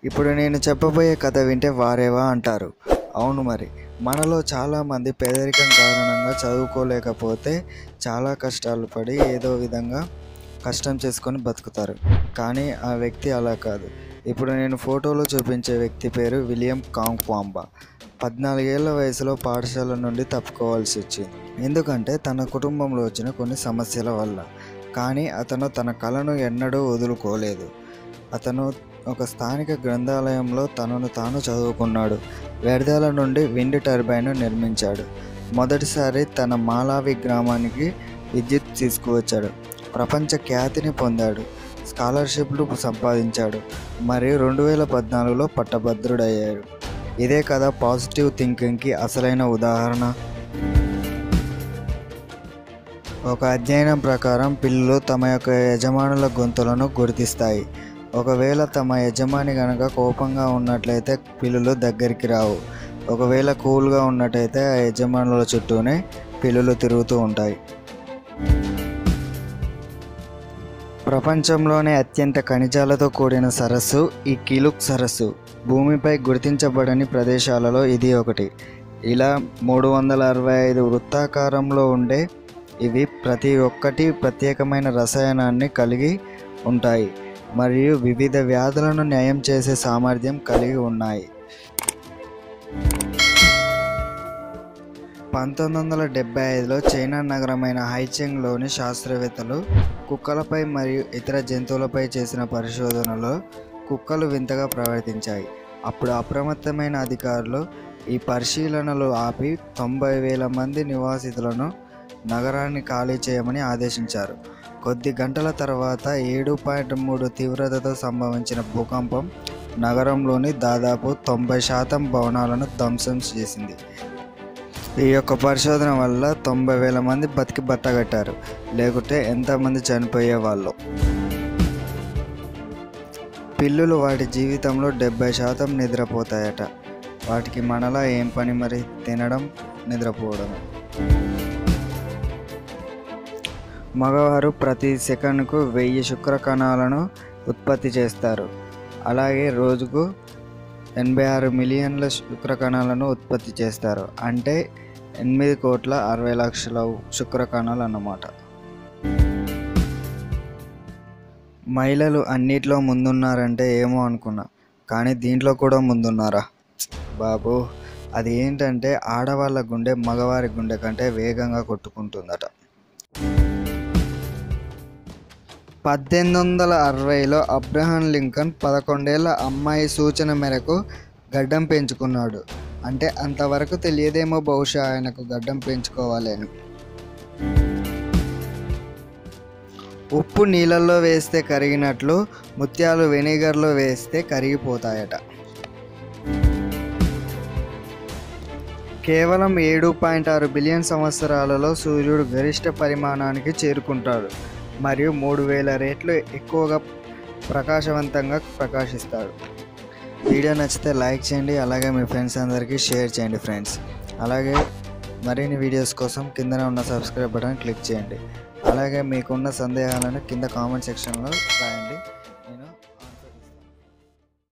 ఇప్పుడు నేను చెప్పబోయే కథ వింటే వారేవా అంటారు అవును మరి మనలో చాలామంది పేదరికం కారణంగా చదువుకోలేకపోతే చాలా కష్టాలు పడి ఏదో విధంగా కష్టం చేసుకొని బతుకుతారు కానీ ఆ వ్యక్తి అలా కాదు ఇప్పుడు నేను ఫోటోలో చూపించే వ్యక్తి పేరు విలియం కాంగ్వాంబా పద్నాలుగేళ్ల వయసులో పాఠశాల నుండి తప్పుకోవాల్సి వచ్చింది ఎందుకంటే తన కుటుంబంలో వచ్చిన కొన్ని సమస్యల వల్ల కానీ అతను తన కళను ఎన్నడూ వదులుకోలేదు అతను ఒక స్థానిక గ్రంథాలయంలో తనను తాను చదువుకున్నాడు వ్యర్థాల నుండి విండ్ టర్బైన్ నిర్మించాడు మొదటిసారి తన మాలావి గ్రామానికి విద్యుత్ తీసుకువచ్చాడు ప్రపంచ ఖ్యాతిని పొందాడు స్కాలర్షిప్లు సంపాదించాడు మరియు రెండు వేల పద్నాలుగులో పట్టభద్రుడయ్యాడు ఇదే కదా పాజిటివ్ థింకింగ్కి అసలైన ఉదాహరణ ఒక అధ్యయనం ప్రకారం పిల్లులు తమ యొక్క యజమానుల గొంతులను గుర్తిస్తాయి ఒకవేళ తమ యజమాని కనుక కోపంగా ఉన్నట్లయితే పిల్లులు దగ్గరికి రావు ఒకవేళ కూల్గా ఉన్నట్టయితే ఆ యజమానుల చుట్టూనే పిల్లులు తిరుగుతూ ఉంటాయి ప్రపంచంలోనే అత్యంత ఖనిజాలతో కూడిన సరస్సు ఈ కిలుక్ సరస్సు భూమిపై గుర్తించబడని ప్రదేశాలలో ఇది ఒకటి ఇలా మూడు వందల అరవై ఐదు వృత్తాకారంలో ఉండే ఇవి ప్రతి ఒక్కటి ప్రత్యేకమైన రసాయనాన్ని కలిగి ఉంటాయి మరియు వివిధ వ్యాధులను నయం చేసే సామర్థ్యం కలిగి ఉన్నాయి పంతొమ్మిది వందల డెబ్బై ఐదులో చైనా నగరమైన హైచెంగ్లోని శాస్త్రవేత్తలు కుక్కలపై మరియు ఇతర జంతువులపై చేసిన పరిశోధనలో కుక్కలు వింతగా ప్రవర్తించాయి అప్పుడు అప్రమత్తమైన అధికారులు ఈ పరిశీలనలు ఆపి తొంభై వేల మంది నివాసితులను నగరాన్ని ఖాళీ చేయమని ఆదేశించారు కొద్ది గంటల తర్వాత ఏడు పాయింట్ మూడు తీవ్రతతో సంభవించిన భూకంపం నగరంలోని దాదాపు తొంభై శాతం భవనాలను ధ్వంసం చేసింది ఈ యొక్క పరిశోధన వల్ల తొంభై వేల మంది బతికి బట్టగట్టారు లేకుంటే ఎంతమంది చనిపోయే వాళ్ళు పిల్లులు వాటి జీవితంలో డెబ్బై శాతం నిద్రపోతాయట వాటికి మనలా ఏం పని మరి తినడం నిద్రపోవడం మగవారు ప్రతి సెకండ్కు వెయ్యి శుక్ర కణాలను ఉత్పత్తి చేస్తారు అలాగే రోజుకు ఎనభై ఆరు మిలియన్ల శుక్ర కణాలను ఉత్పత్తి చేస్తారు అంటే ఎనిమిది కోట్ల అరవై లక్షల శుక్ర కణాలు అన్నమాట మహిళలు అన్నిట్లో ముందున్నారంటే ఏమో అనుకున్నా కానీ దీంట్లో కూడా ముందున్నారా బాబు అది ఏంటంటే ఆడవాళ్ళ గుండె మగవారి గుండె కంటే వేగంగా కొట్టుకుంటుందట పద్దెనిమిది వందల అరవైలో అబ్రహాం లింకన్ పదకొండేళ్ల అమ్మాయి సూచన మేరకు గడ్డం పెంచుకున్నాడు అంటే అంతవరకు తెలియదేమో బహుశా ఆయనకు గడ్డం పెంచుకోవాలి అని ఉప్పు నీళ్ళల్లో వేస్తే కరిగినట్లు ముత్యాలు వెనిగర్లో వేస్తే కరిగిపోతాయట కేవలం ఏడు పాయింట్ ఆరు బిలియన్ సంవత్సరాలలో సూర్యుడు గరిష్ట పరిమాణానికి చేరుకుంటాడు మరియు మూడు వేల రేట్లు ఎక్కువగా ప్రకాశవంతంగా ప్రకాశిస్తాడు వీడియో నచ్చితే లైక్ చేయండి అలాగే మీ ఫ్రెండ్స్ అందరికీ షేర్ చేయండి ఫ్రెండ్స్ అలాగే మరిన్ని వీడియోస్ కోసం కిందన ఉన్న సబ్స్క్రైబ్ బటన్ క్లిక్ చేయండి అలాగే మీకున్న సందేహాలను కింద కామెంట్ సెక్షన్లో రాయండి